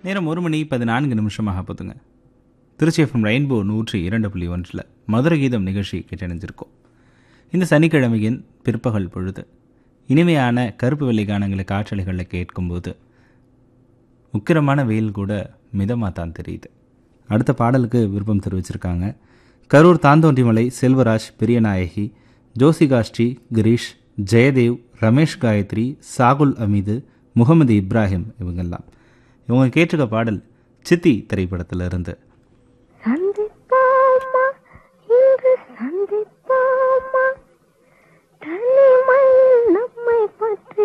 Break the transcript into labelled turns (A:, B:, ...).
A: நேரம் ஒரு மணி பதினான்கு நிமிஷமாக போதுங்க திருச்சி எஃப்எம் ரெயின்போ நூற்றி இரண்டு புள்ளி ஒன்றில் மதுரை கீதம் நிகழ்ச்சி கேட்டணிஞ்சிருக்கோம் இந்த சனிக்கிழமையின் பிற்பகல் பொழுது இனிமையான கருப்பு வெள்ளை கானங்களை காற்றலைகளில் கேட்கும்போது உக்கிரமான வெயில் கூட மிதமாக தான் தெரியுது அடுத்த பாடலுக்கு விருப்பம் தெரிவிச்சிருக்காங்க கரூர் தாந்தோன்றிமலை செல்வராஜ் பெரியநாயகி ஜோசிகாஸ்ரீ கிரீஷ் ஜெயதேவ் ரமேஷ் காயத்ரி சாகுல் அமீது முகமது இப்ராஹிம் இவங்கெல்லாம் இவங்க கேட்டிருக்க பாடல் சித்தி திரைப்படத்தில் இருந்து